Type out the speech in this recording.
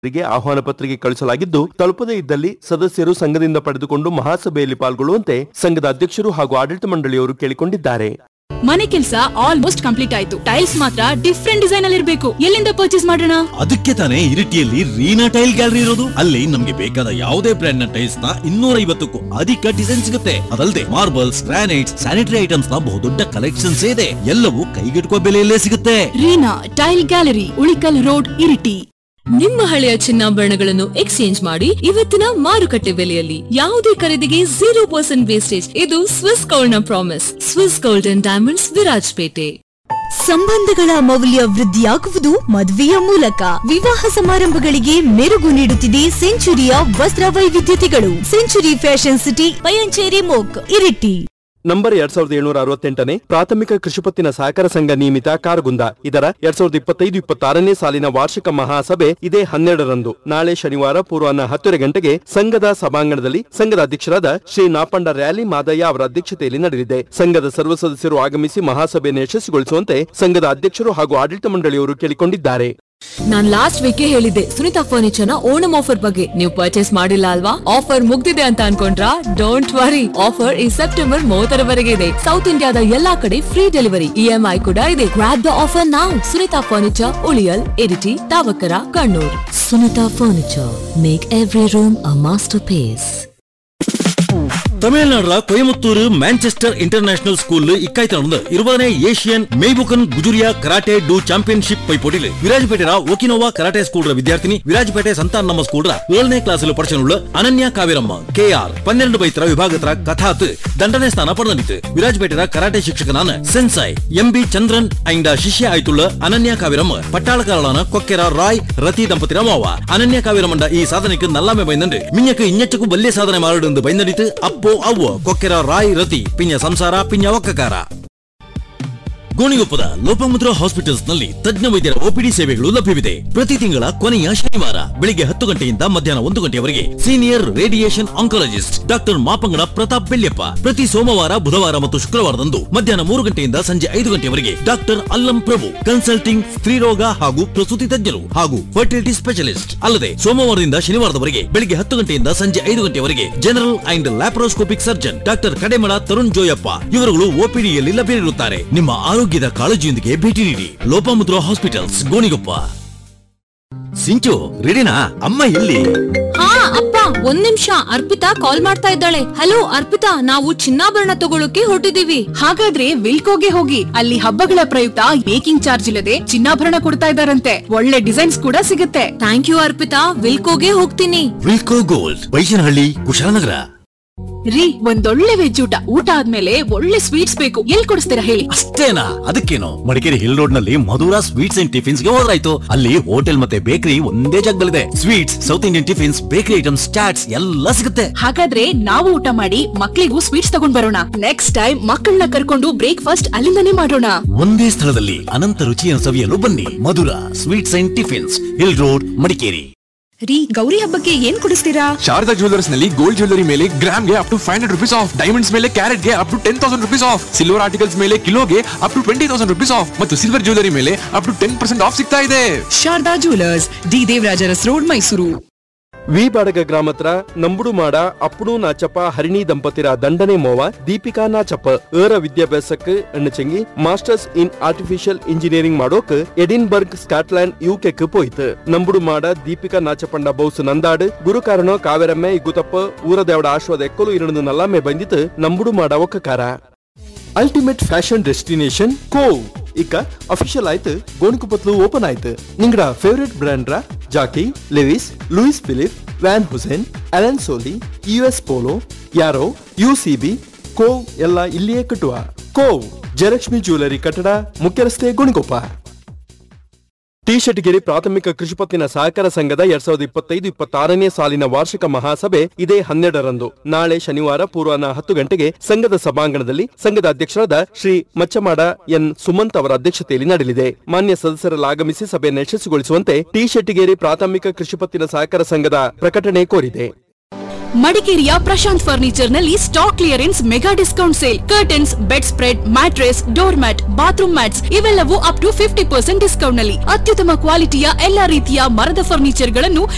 ರಿಗೆ ಆಹ್ವಾನ ಪತ್ರಿಕೆ ಕಳುಹಿಸಲಾಗಿದ್ದು ತಲುಪದೇ ಇದ್ದಲ್ಲಿ ಸದಸ್ಯರು ಸಂಘದಿಂದ ಪಡೆದುಕೊಂಡು ಮಹಾಸಭೆಯಲ್ಲಿ ಪಾಲ್ಗೊಳ್ಳುವಂತೆ ಸಂಘದ ಅಧ್ಯಕ್ಷರು ಹಾಗೂ ಆಡಳಿತ ಮಂಡಳಿಯವರು ಕೇಳಿಕೊಂಡಿದ್ದಾರೆ ಮನೆ ಕೆಲಸ ಆಲ್ಮೋಸ್ಟ್ ಕಂಪ್ಲೀಟ್ ಆಯ್ತು ಟೈಲ್ಸ್ ಮಾತ್ರ ಡಿಫ್ರೆಂಟ್ ಡಿಸೈನ್ ಅಲ್ಲಿ ಇರಬೇಕು ಎಲ್ಲಿಂದ ಪರ್ಚೇಸ್ ಮಾಡೋಣ ಅದಕ್ಕೆ ತಾನೇ ಇರಿಟಿಯಲ್ಲಿ ರೀನಾ ಟೈಲ್ ಗ್ಯಾಲರಿ ಇರೋದು ಅಲ್ಲಿ ನಮ್ಗೆ ಬೇಕಾದ ಯಾವುದೇ ಬ್ರ್ಯಾಂಡ್ ನ ಟೈಲ್ಸ್ ನ ಇನ್ನೂರ ಐವತ್ತಕ್ಕೂ ಅಧಿಕ ಡಿಸೈನ್ ಸಿಗುತ್ತೆ ಅದಲ್ಲದೆ ಮಾರ್ಬಲ್ಸ್ ಗ್ರಾನೈಟ್ಸ್ ಸ್ಯಾನಿಟರಿ ಐಟಮ್ಸ್ ನ ಬಹುದೊಡ್ಡ ಕಲೆಕ್ಷನ್ಸ್ ಇದೆ ಎಲ್ಲವೂ ಕೈಗೆಟುಕುವ ಬೆಲೆಯಲ್ಲೇ ಸಿಗುತ್ತೆ Reena tile gallery Ulikal road Iritty ನಿಮ್ಮ ಹಳೆಯ ಚಿನ್ನಾಭರಣಗಳನ್ನು ಎಕ್ಸ್ಚೇಂಜ್ ಮಾಡಿ ಇವತ್ತಿನ ಮಾರುಕಟ್ಟೆ ಬೆಲೆಯಲ್ಲಿ ಯಾವುದೇ ಖರೀದಿಗೆ ಜೀರೋ ಪರ್ಸೆಂಟ್ ವೇಸ್ಟೇಜ್ ಇದು ಸ್ವಿಸ್ ಗೋಲ್ಡ್ ನ promise Swiss gold and diamonds Virajpet ಸಂಬಂಧಗಳ ಮೌಲ್ಯ ವೃದ್ಧಿಯಾಗುವುದು ಮದುವೆಯ ಮೂಲಕ ವಿವಾಹ ಸಮಾರಂಭಗಳಿಗೆ ಮೆರುಗು ನೀಡುತ್ತಿದೆ ಸೆಂಚುರಿಯ ವಸ್ತ್ರ ವೈವಿಧ್ಯತೆಗಳು ಸೆಂಚುರಿ ಫ್ಯಾಷನ್ ಸಿಟಿ ಪಯಂಚೇರಿ ಮೋಕ್ ಇರಿಟಿ ನಂಬರ್ ಎರಡ್ ಸಾವಿರದ ಏಳ್ನೂರ ಅರವತ್ತೆಂಟನೇ ಪ್ರಾಥಮಿಕ ಕೃಷಿಪತ್ತಿನ ಸಹಕಾರ ಸಂಘ ನಿಯಮಿತ ಕಾರಗುಂದ ಇದರ ಎರಡ್ ಸಾವಿರದ ಇಪ್ಪತ್ತೈದು ಇಪ್ಪತ್ತಾರನೇ ಸಾಲಿನ ವಾರ್ಷಿಕ ಮಹಾಸಭೆ ಇದೇ ಹನ್ನೆರಡರಂದು ನಾಳೆ ಶನಿವಾರ ಪೂರ್ವಾಹ್ನ ಹತ್ತುವರೆ ಗಂಟೆಗೆ ಸಂಘದ ಸಭಾಂಗಣದಲ್ಲಿ ಸಂಘದ ಅಧ್ಯಕ್ಷರಾದ ಶ್ರೀ ನಾಪಂಡ ರ್ಯಾಲಿ ಮಾದಯ್ಯ ಅವರ ಅಧ್ಯಕ್ಷತೆಯಲ್ಲಿ ನಡೆಯಲಿದೆ ಸಂಘದ ಸರ್ವ ಸದಸ್ಯರು ಆಗಮಿಸಿ ಮಹಾಸಭೆಯನ್ನು ಯಶಸ್ವಿಗೊಳಿಸುವಂತೆ ಸಂಘದ ಅಧ್ಯಕ್ಷರು ಹಾಗೂ ಆಡಳಿತ ಮಂಡಳಿಯವರು ಕೇಳಿಕೊಂಡಿದ್ದಾರೆ ನಾನ್ ಲಾಸ್ಟ್ ವೀಕ್ ಹೇಳಿದ್ದೆ ಸುನಿತಾ ಫರ್ನಿಚರ್ ನ ಓಣಂ ಆಫರ್ ಬಗ್ಗೆ ನೀವು ಪರ್ಚೇಸ್ ಮಾಡಿಲ್ಲ ಅಲ್ವಾ ಆಫರ್ ಮುಗ್ದಿದೆ ಅಂತ ಅನ್ಕೊಂಡ್ರಾ ಡೋಂಟ್ ವರಿ ಆಫರ್ ಈ ಸೆಪ್ಟೆಂಬರ್ ಮೂವತ್ತರವರೆಗೆ ಇದೆ ಸೌತ್ ಇಂಡಿಯಾದ ಎಲ್ಲಾ ಕಡೆ ಫ್ರೀ ಡೆಲಿವರಿ ಇಎಂಐ ಕೂಡ ಇದೆ ಗ್ರಾಪ್ ದ ಆಫರ್ ನಾವು Sunitha furniture Uliyal Iritty Thavakkara Kannur Sunitha furniture make every room a masterpiece ತಮಿಳುನಾಡುல கோயமுத்தூர் மான்செஸ்டர் இன்டர்நேஷனல் ஸ்கூல்ல இக்காய்த்து நடந்த இருபதನೇ ಏಷಿಯನ್ ಮೇಬುಕನ್ ಗುಜುರಿಯಾ ಕರಾಟೆ ಡು ಚಾಂಪಿಯನ್ಶಿಪ್ ಪೈಪೋಟಿಲು ವಿರಾಜಪೇಟೆರ ಒಕಿನೋವಾ ಕರಾಟೆ ಸ್ಕೂಲ್ ವಿದ್ಯಾರ್ಥಿನಿ ವಿರಾಜಪೇಟೆ ಸಂತಾನಮ್ಮ ಸ್ಕೂಲ್ ಏಳನೇ ಕ್ಲಾಸ್ ಪಡಿಸನುಳ್ಳ ಅನನ್ಯ ಕಾವೇರಮ್ಮ ಕೆಆರ್ ಪನ್ನೆರಡು ಬೈತರ ವಿಭಾಗದ ಕಥಾತ್ ದಂಡನೆ ಸ್ಥಾನ ಪಡೆದಿತ್ತು ವಿರಾಜಪೇಟೆರ ಕರಾಟೆ ಶಿಕ್ಷಕನಾನ ಸೆನ್ಸಾಯ್ ಎಂ ಬಿ ಚಂದ್ರನ್ ಐಂಡ ಶಿಷ್ಯ ಆಯ್ತುಳ್ಳ ಅನನ್ಯ ಕಾವೇರಮ್ಮ ಪಟ್ಟಾಳಕಾರಳಾನ ಕೊಕ್ಕೆರ ರಾಯ್ ರತಿ ದಂಪತಿರ ಮಾವ ಅನನ್ಯ ಕಾವೇರಮಂಡ ಈ ಸಾಧನೆಗೆ ನಲ್ಲಾಮೆ ಬೈಂದಂಡು ಮಿಂಜಕ್ಕೆ ಇಂಜಚ್ಚಕ್ಕೂ ಬಲ್ಲೆ ಸಾಧನೆ ಮಾಡಿಡು ಬೈಂದಡಿತು ಅಪ್ಪೋ ಅವ್ವ ಕೊಕ್ಕೆರ ರಾಯ್ ರತಿ ಪಿಂಜ ಸಂಸಾರ ಪಿಂಜ ಒಕ್ಕಕಾರ ಗೋಣಿಗೊಪ್ಪದ ಲೋಪಮುದ್ರ ಹಾಸ್ಪಿಟಲ್ಸ್ ನಲ್ಲಿ ತಜ್ಞ ವೈದ್ಯರ ಒಪಿಡಿ ಸೇವೆಗಳು ಲಭ್ಯವಿದೆ ಪ್ರತಿ ತಿಂಗಳ ಕೊನೆಯ ಶನಿವಾರ ಬೆಳಿಗ್ಗೆ ಹತ್ತು ಗಂಟೆಯಿಂದ ಮಧ್ಯಾಹ್ನ ಒಂದು ಗಂಟೆಯವರೆಗೆ senior radiation oncologist doctor Mapangada Pratap Belliappa ಪ್ರತಿ ಸೋಮವಾರ ಬುಧವಾರ ಮತ್ತು ಶುಕ್ರವಾರದಂದು ಮಧ್ಯಾಹ್ನ ಮೂರು ಗಂಟೆಯಿಂದ ಸಂಜೆ ಐದು ಗಂಟೆಯವರೆಗೆ ಡಾಕ್ಟರ್ ಅಲ್ಲಂ ಪ್ರಭು ಕನ್ಸಲ್ಟಿಂಗ್ ಸ್ತ್ರೀರೋಗ ಹಾಗೂ ಪ್ರಸೂತಿ ತಜ್ಞರು ಹಾಗೂ ಫರ್ಟಿಲಿಟಿ ಸ್ಪೆಷಲಿಸ್ಟ್ ಅಲ್ಲದೆ ಸೋಮವಾರದಿಂದ ಶನಿವಾರದವರೆಗೆ ಬೆಳಿಗ್ಗೆ ಹತ್ತು ಗಂಟೆಯಿಂದ ಸಂಜೆ ಐದು ಗಂಟೆಯವರೆಗೆ general and laparoscopic surgeon doctor Kademala Tarun Joyappa ಇವರುಗಳು ಒಪಿಡಿಯಲ್ಲಿ ಲಭ್ಯರಿರುತ್ತಾರೆ ನಿಮ್ಮ ಆರೋಗ್ಯದ ಕಾಳಜಿಯೊಂದಿಗೆ ಭೇಟಿ ನೀಡಿ ಲೋಪಮುದ್ರಾ ಹಾಸ್ಪಿಟಲ್ಸ್ ಗೋಣಿಗೊಪ್ಪ ಸಿಂಚು ರೆಡಿನಾ ಅಮ್ಮ ಎಲ್ಲಿ ಹಾ ಅಪ್ಪ ಒಂದ್ ನಿಮಿಷ ಅರ್ಪಿತಾ ಕಾಲ್ ಮಾಡ್ತಾ ಇದ್ದಾಳೆ ಹಲೋ ಅರ್ಪಿತಾ ನಾವು ಚಿನ್ನಾಭರಣ ತಗೊಳಕ್ಕೆ ಹೊರಟಿದೀವಿ ಹಾಗಾದ್ರೆ ವಿಲ್ಕೋಗೆ ಹೋಗಿ ಅಲ್ಲಿ ಹಬ್ಬಗಳ ಪ್ರಯುಕ್ತ ಮೇಕಿಂಗ್ ಚಾರ್ಜ್ ಇಲ್ಲದೆ ಚಿನ್ನಾಭರಣ ಕೊಡ್ತಾ ಇದಾರಂತೆ ಒಳ್ಳೆ ಡಿಸೈನ್ಸ್ ಕೂಡ ಸಿಗುತ್ತೆ ಥ್ಯಾಂಕ್ ಯು ಅರ್ಪಿತಾ ವಿಲ್ಕೋಗೆ ಹೋಗ್ತೀನಿ ವಿಲ್ಕೋ ಗೋಲ್ಡ್ ಬೈಶನಹಳ್ಳಿ ಕುಶಾಲನಗರ ರೀ ಒಂದೊಳ್ಳೆ ವೆಜ್ ಊಟ ಊಟ ಆದ್ಮೇಲೆ ಒಳ್ಳೆ ಸ್ವೀಟ್ಸ್ ಬೇಕು ಎಲ್ಲಿ ಕೊಡಿಸ್ತೀರಾ ಹೇಳಿ ಅಷ್ಟೇನಾ ಅದಕ್ಕೇನು ಮಡಿಕೇರಿ ಹಿಲ್ ರೋಡ್ ನಲ್ಲಿ ಮಧುರಾ ಸ್ವೀಟ್ಸ್ ಅಂಡ್ ಟಿಫಿನ್ಸ್ ಗೆ ಹೋದ್ರಾಯ್ತು ಅಲ್ಲಿ ಹೋಟೆಲ್ ಮತ್ತೆ ಬೇಕರಿ ಒಂದೇ ಜಾಗದಲ್ಲಿದೆ sweets South Indian tiffins bakery items chats ಎಲ್ಲ ಸಿಗುತ್ತೆ ಹಾಗಾದ್ರೆ ನಾವು ಊಟ ಮಾಡಿ ಮಕ್ಳಿಗೂ ಸ್ವೀಟ್ಸ್ ತಗೊಂಡ್ ಬರೋಣ ನೆಕ್ಸ್ಟ್ ಟೈಮ್ ಮಕ್ಕಳನ್ನ ಕರ್ಕೊಂಡು ಬ್ರೇಕ್ಫಾಸ್ಟ್ ಅಲ್ಲಿಂದಾನೇ ಮಾಡೋಣ ಒಂದೇ ಸ್ಥಳದಲ್ಲಿ ಅನಂತ ರುಚಿಯನ್ನು ಸವಿಯಲು ಬನ್ನಿ Madhura sweets and tiffins hill road Madikeri ರೀ ಗೌರಿ ಹಬ್ಬಕ್ಕೆ ಏನ್ ಕೊಡಿಸ್ತೀರಾ ಶಾರದಾ ಜುವೆಲ್ಲರ್ಸ್ ನಲ್ಲಿ ಗೋಲ್ಡ್ ಜ್ಯುವೆಲ್ಲರಿ ಮೇಲೆ ಗ್ರಾಮ್ಗೆ up to five hundred rupees off diamonds ಮೇಲೆ ಕ್ಯಾರೆಟ್ಗೆ up to ten thousand rupees off silver articles ಮೇಲೆ ಕಿಲೋಗೆ up to twenty thousand rupees off ಮತ್ತು ಸಿಲ್ವರ್ ಜ್ಯುವೆಲ್ಲರಿ ಮೇಲೆ up to ten percent off ಸಿಗ್ತಾ ಇದೆ Sharada jewellers D Devarajaras road Mysuru V Badaga ಗ್ರಾಮತ್ರ ನಂಬುಡು ಮಾಡ ಅಪ್ಪುಡು ನಾಚಪ್ಪ ಹರಿಣಿ ದಂಪತಿರ ದಂಡನೆ ಮೋವ ದೀಪಿಕಾ ನಾಚಪ್ಪ ಏರ ವಿದ್ಯಾಭ್ಯಾಸಕ್ಕೆ ಅಣ್ಣಚಂಗಿ ಮಾಸ್ಟರ್ಸ್ ಇನ್ ಆರ್ಟಿಫಿಷಿಯಲ್ ಇಂಜಿನಿಯರಿಂಗ್ ಮಾಡೋಕ್ ಎಡಿನ್ಬರ್ಗ್ ಸ್ಕಾಟ್ಲ್ಯಾಂಡ್ ಯುಕೆಕ್ ಪೋಯ್ತು ನಂಬುಡು ಮಾಡ ದೀಪಿಕಾ ನಾಚಪಂಡ ಬೌಸ್ ನಂದಾಡು ಗುರು ಕಾರಣ ಕಾವೇರಮ್ಮೆ ಇಗುತಪ್ಪ ಊರದೇವಡ ಆಶ್ವಾದ ಎಕ್ಕಲು ಇರಡು ನಲ್ಲಾಮೆ ಬಂದಿತ್ತು ನಂಬುಡು ಮಾಡ ಒಕ್ಕಕಾರ ಅಲ್ಟಿಮೇಟ್ ಫ್ಯಾಷನ್ ಡೆಸ್ಟಿನೇಷನ್ ಕೋವ್ ಇಕ ಅಫಿಷಿಯಲ್ ಆಯ್ತು ಗೋಣಿಕೊಪ್ಪತ್ಲು ಓಪನ್ ಆಯ್ತು ನಿಂಗಡ ಫೇವರೇಟ್ ಬ್ರ್ಯಾಂಡ್ರ Jockey Levi's Louis Philippe Van Heusen Allen Solly U S Polo Arrow U C B Cove ಎಲ್ಲ ಇಲ್ಲಿಯೇ ಕಟ್ಟುವ ಕೋವ್ ಜಯಲಕ್ಷ್ಮಿ ಜ್ಯುವೆಲರಿ ಕಟ್ಟಡ ಮುಖ್ಯ ರಸ್ತೆ ಗೋಣಿಕೊಪ್ಪ ಟಿ ಶೆಟ್ಟಿಗೇರಿ ಪ್ರಾಥಮಿಕ ಕೃಷಿ ಪತ್ತಿನ ಸಹಕಾರ ಸಂಘದ ಎರಡ್ ಸಾವಿರದ ಇಪ್ಪತ್ತೈದು ಇಪ್ಪತ್ತಾರನೇ ಸಾಲಿನ ವಾರ್ಷಿಕ ಮಹಾಸಭೆ ಇದೇ ಹನ್ನೆರಡರಂದು ನಾಳೆ ಶನಿವಾರ ಪೂರ್ವಾಹ್ನ ಹತ್ತು ಗಂಟೆಗೆ ಸಂಘದ ಸಭಾಂಗಣದಲ್ಲಿ ಸಂಘದ ಅಧ್ಯಕ್ಷರಾದ ಶ್ರೀ ಮಚ್ಚಮಾಡ ಎನ್ ಸುಮಂತ್ ಅವರ ಅಧ್ಯಕ್ಷತೆಯಲ್ಲಿ ನಡೆಯಲಿದೆ ಮಾನ್ಯ ಸದಸ್ಯರಲ್ಲಿ ಆಗಮಿಸಿ ಸಭೆಯನ್ನು ಯಶಸ್ವಿಗೊಳಿಸುವಂತೆ ಟಿ ಶೆಟ್ಟಿಗೇರಿ ಪ್ರಾಥಮಿಕ ಕೃಷಿ ಪತ್ತಿನ ಸಹಕಾರ ಸಂಘದ ಪ್ರಕಟಣೆ ಕೋರಿದೆ ಮಡಿಕೇರಿಯ ಪ್ರಶಾಂತ್ ಫರ್ನಿಚರ್ ನಲ್ಲಿ stock clearance mega discount sale curtains bed spread mattress door mat bathroom mats ಇವೆಲ್ಲವೂ up to fifty percent discount ನಲ್ಲಿ ಅತ್ಯುತ್ತಮ ಕ್ವಾಲಿಟಿಯ ಎಲ್ಲಾ ರೀತಿಯ ಮರದ ಫರ್ನಿಚರ್ ಗಳನ್ನು